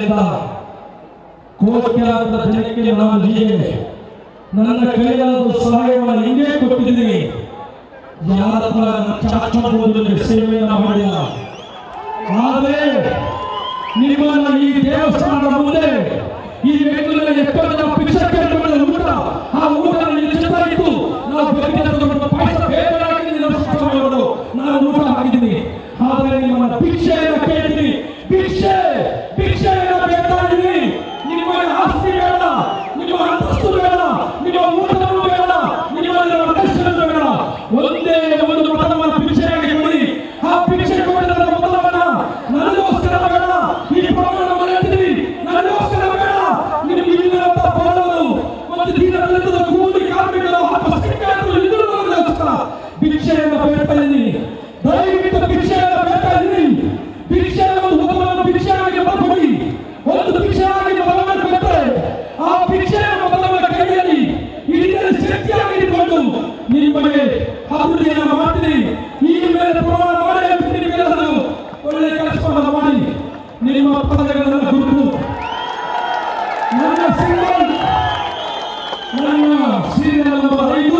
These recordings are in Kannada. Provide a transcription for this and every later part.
ವರ್ಷಗಳಿಂದ ಕೋಟ್ಯಾಂತರ ಜನಕ್ಕೆ ನಾನು ಹೀಗೆ ನನ್ನ ಕೈಲಾದ ಸಹಾಯವನ್ನು ಹಿಂಗೆ ಕೊಟ್ಟಿದ್ದೀನಿ ಯಾರ ಹತ್ರ ಚಾಚಬಹುದು ಸೇವೆಯನ್ನು ಮಾಡಿಲ್ಲ ಆದರೆ ನಿಮ್ಮನ್ನ ಈ ದೇವಸ್ಥಾನದ ಮುಂದೆ ಈ ಬೆಂಗಳೂರಿನ ಎಪ್ಪತ್ತು ಜನ ಭಿಕ್ಷೆ ಕೇಳಿಕೊಂಡ ಊಟ ಆ ಊಟ ಇಲ್ಲಿ ಚಿತ್ರ ಇತ್ತು ನಾವು ಬೆಳಗ್ಗೆ ತಗೊಂಡು ಪಾಯಸ ಬೇಕಾಗಿ ನಿಲ್ಲಿಸಿಕೊಂಡು ನಾನು ಊಟ ಹಾಕಿದ್ದೀನಿ ಆದರೆ ನಿಮ್ಮನ್ನ ಭಿಕ್ಷೆಯನ್ನು ಕೇಳ್ತೀನಿ ಭಿಕ್ಷೆ ಭಿಕ್ಷೆಯನ್ನು ಬೇಡ್ತಾ ಇದ್ದೀನಿ ನಿಮ್ಮ ಆಸ್ತಿ ಬೇಡ ನಿಮ್ಮ ಅಂತಸ್ತು ಬೇಡ ನಿಮ್ಮ ಊಟವನ್ನು ಬೇಡ ನಿಮ್ಮ ದರ್ಶನ ಬೇಡ ಒಂದೇ ಒಂದು ಮತವನ್ನು ಭಿಕ್ಷೆಯಾಗಿ ಕೊಡಿ ಆ ಭಿಕ್ಷೆ ಕೊಡಿದ ಮತವನ್ನ ನನಗೋಸ್ಕರ ಬೇಡ ಈ ಪ್ರಮಾಣ ಹೇಳ್ತೀನಿ ನನಗೋಸ್ಕರ ಬೇಡ ನಿಮಗೆ ಇಲ್ಲಿರುವಂತ ಬಡವರು ಮತ್ತು ದೀನದಲ್ಲಿದ್ದ ಕೂಲಿ ಕಾರ್ಮಿಕರು ಆ ಪತ್ರಿಕೆಗಳು ಇಲ್ಲಿರುವವರಿಗೋಸ್ಕರ ಭಿಕ್ಷೆಯನ್ನು ಬೇಡ್ತಾ ಇದ್ದೀನಿ ದಯವಿಟ್ಟು ಭಿಕ್ಷೆಯನ್ನು ಬೇಡ್ತಾ ಇದ್ದೀನಿ ಭಿಕ್ಷೆ ಒಂದು ಮತವನ್ನು ಭಿಕ್ಷೆಯಾಗಿ ಬರ್ಕೊಡಿ ಒಂದು ಭಿಕ್ಷೆಯಾಗಿ ಮತವನ್ನು ಕೊಟ್ಟರೆ ಆ ಭಿಕ್ಷೆಯ ಮತವನ್ನು ಕೈಯಲ್ಲಿ ಹಿಡಿದರೆ ಶಕ್ತಿಯಾಗಿ ಇಟ್ಕೊಂಡು ನಿಮಗೆ ಅಭಿವೃದ್ಧಿಯನ್ನು ಮಾಡ್ತೀನಿ ಈ ಮೇಲೆ ಪ್ರಮಾಣ ಮಾಡಿ ಹೇಳ್ತೀನಿ ನಿಮ್ಗೆಲ್ಲರೂ ಒಳ್ಳೆ ಕೆಲಸವನ್ನು ಮಾಡಿ ನಿಮ್ಮ ಪದಗಳನ್ನು ಗುರುತು ನನ್ನ ಸಿಂಗಲ್ ನನ್ನ ಸೀರಿಯಲ್ ನಂಬರ್ ಐದು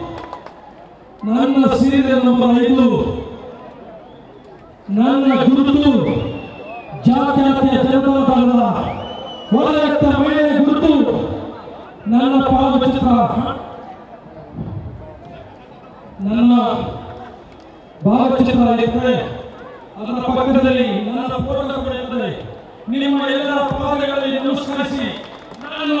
ನನ್ನ ಸೀರಿಯಲ್ ನಂಬರ್ ಐದು ನನ್ನ ಗುರುತು ಜಾತ್ಯತೀತ ಜನತಾ ದಳದ ವಲಯಕ್ತ ಮಹಿಳೆಯ ಗುರುತು ನನ್ನ ಭಾವಚಿತ್ರ ನನ್ನ ಭಾವಚಿತ್ರ ಇರ್ತದೆ ಅದರ ಪಕ್ಕದಲ್ಲಿ ನನ್ನ ಫೋಟೋ ಕೂಡ ಇರ್ತದೆ ನಿಮ್ಮ ಎಲ್ಲರ ಪಾದಗಳಲ್ಲಿ ನಮಸ್ಕರಿಸಿ ನಾನು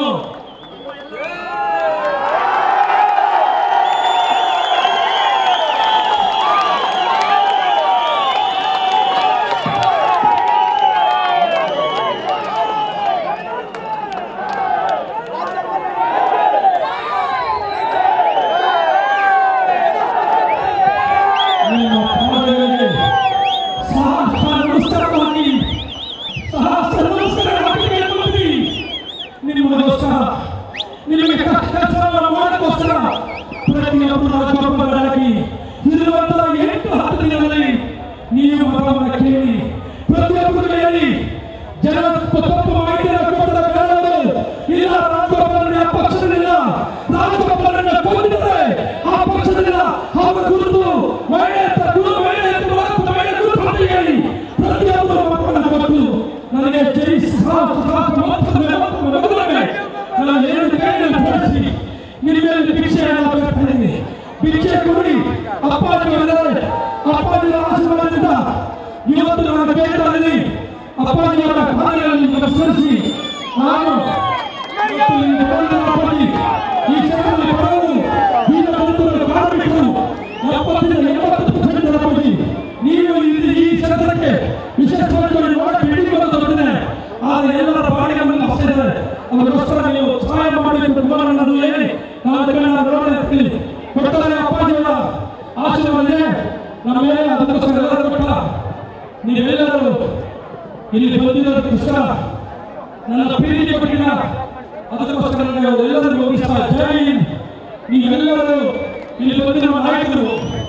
ನಿಮ್ಮ ಪಾದಗಳಿಗೆ ಸಹಸ್ರ ನಮಸ್ಕಾರ ಮಾಡಿ ಸಹಸ್ರ ನಮಸ್ಕಾರ ಮಾಡಿ ಕೇಳ್ಕೊಳ್ತೀನಿ. ನಿಮಗೋಸ್ಕರ ನಿಮಗೆ ಕೆಲಸವನ್ನು ಮಾಡೋಕ್ಕೋಸ್ಕರ ಪ್ರತಿಯೊಬ್ಬರು ರಾಜ್ಯಪಾಲರಾಗಿ ಇರುವಂತಹ ಎಂಟು ಹತ್ತು ದಿನದಲ್ಲಿ ನೀವು ಮತವನ್ನು ಕೇಳಿ ಪ್ರತಿಯೊಬ್ಬರು ಹೇಳಿ ಜನ ತಪ್ಪು ಮಾಹಿತಿಯನ್ನು ಕೊಡದ ಬೇಡವರು ಇಲ್ಲ ರಾಜ್ಯಪಾಲನ ಪಕ್ಷದಲ್ಲಿಲ್ಲ ರಾಜ್ಯಪಾಲನ ಕೊಂದಿದ್ದಾರೆ ಆ ಪಕ್ಷದಲ್ಲಿಲ್ಲ ಅವರ ಕುರಿತು ಮಹಿಳೆ ಗುರು ಮಹಿಳೆ ಮತ್ತು ಮಹಿಳೆ ಗುರು ಅಂತ ಹೇಳಿ ಪ್ರತಿಯೊಬ್ಬರು ಮತವನ್ನು ಕೊಟ್ಟು ನನಗೆ ಜೈ ಸಾಹಸ ಸಾಹಸ ಮತ್ತೊಮ್ಮೆ ಮತ್ತೊಮ್ಮೆ ಮಗದೊಮ್ಮೆ ನಾನು ಏನು ಕೈಯಲ್ಲಿ ಬಳಸಿ ನಿಮಗೆ ಭಿಕ್ಷೆಯನ್ನು ಬೇಡ್ತಾ ಇದ್ದೀನಿ ಭಿಕ್ಷೆ ಕೊಡಿ ಅಪ್ಪಾಜಿ ಬಂದರೆ ಅಪ್ಪಾಜಿ ಆಶೀರ್ವಾದದಿಂದ ಇವತ್ತು ನಾನು ಕೇಳ್ತಾ ಇದ್ದೀನಿ ಅಪ್ಪಾಜಿಯವರ ಪಾದಗಳಲ್ಲಿ ನಮಸ್ಕರಿಸಿ ನಾನು ಇವತ್ತು ಈ ಬಂದ ಅಪ್ಪಾಜಿ ಈ ಕ್ಷೇತ್ರದಲ್ಲಿ ಬಡವರು ದೀನ ದಲಿತರು ಕಾರ್ಮಿಕರು ಎಪ್ಪತ್ತರಿಂದ ಎಂಬತ್ತು ಪರ್ಸೆಂಟ್ ಅಪ್ಪಾಜಿ ನೀವು ಇಲ್ಲಿ ಈ ಕ್ಷೇತ್ರಕ್ಕೆ ವಿಶೇಷವಾಗಿ ಮಾಡಿ ಹಿಡಿಯುವುದು ದೊಡ್ಡದೆ ಆದರೆ ಎಲ್ಲರ ಬಾಡಿಗೆಯನ್ನು ಹಸಿದ್ದಾರೆ ಅದಕ್ಕೋಸ್ಕರ ನೀವು ಸಹಾಯ ಮಾಡಬೇಕು ತುಂಬ ನನ್ನದು ಹೇಳಿ ನಾನು ಅದಕ್ಕೆ ನಾನು ನೋಡಿರ್ತೀನಿ ಕೊಟ್ಟರೆ ಅಪ್ಪಾಜಿಯವರ ಆಶೀರ್ವಾದ ಇದೆ. ನಮ್ಮ ಮೇಲೆ ಅದಕ್ಕೋಸ್ಕರ ಎಲ್ಲರೂ ಕೊಟ್ಟ ನೀವೆಲ್ಲರೂ ಇಲ್ಲಿ ಬಂದಿರೋದಕ್ಕೋಸ್ಕರ ನನ್ನ ಪ್ರೀತಿ ಕೊಟ್ಟಿನ ಅದಕ್ಕೋಸ್ಕರ ನಾವು ಎಲ್ಲರೂ ಗೌರವಿಸ್ತಾ ಜೈ ಹಿಂದ್. ನೀವೆಲ್ಲರೂ ಇಲ್ಲಿ ಬಂದಿರುವ ನಾಯಕರು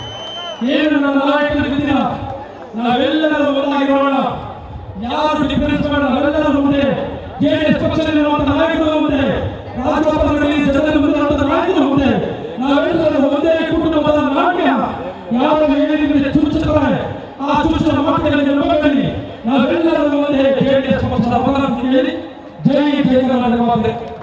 ಏನು ನನ್ನ ನಾಯಕರು ಬಂದಿರ ನಾವೆಲ್ಲರೂ ಒಂದಾಗಿರೋಣ ಯಾರು ಡಿಫರೆನ್ಸ್ ಬೇಡ ನಾವೆಲ್ಲರೂ ಮುಂದೆ ಜೆಡಿಎಸ್ ಪಕ್ಷದಲ್ಲಿರುವಂತ ನಾಯಕರು ಮುಂದೆ ರಾಜ್ಯಪಾಲರಲ್ಲಿ ಜನರ ಮುಂದೆ ಇರುವಂತ ನಾಯಕರು ಮುಂದೆ ನಾವೆಲ್ಲರೂ ಒಂದೇ ಕುಟುಂಬದ ನಾಟ್ಯ ಯಾವ ಹೇಳಿದ್ರೆ ಚುಚ್ಚುತ್ತಾರೆ ಆ ಚುಚ್ಚುವ ಮಾತುಗಳಿಗೆ ನಂಬಬೇಡಿ ನಾವೆಲ್ಲರೂ ಒಂದೇ ಜೆಡಿಎಸ್ ಪಕ್ಷದ ಪರ ಅಂತ ಹೇಳಿ ಜೈ ಜೈ ಕರ್ನಾಟಕ ಮಾತೆ